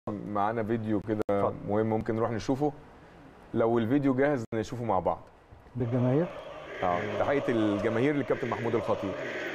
معانا فيديو كده اتفضل. مهم ممكن نروح نشوفه لو الفيديو جاهز نشوفه مع بعض بالجماهير اه تحيه الجماهير للكابتن محمود الخطيب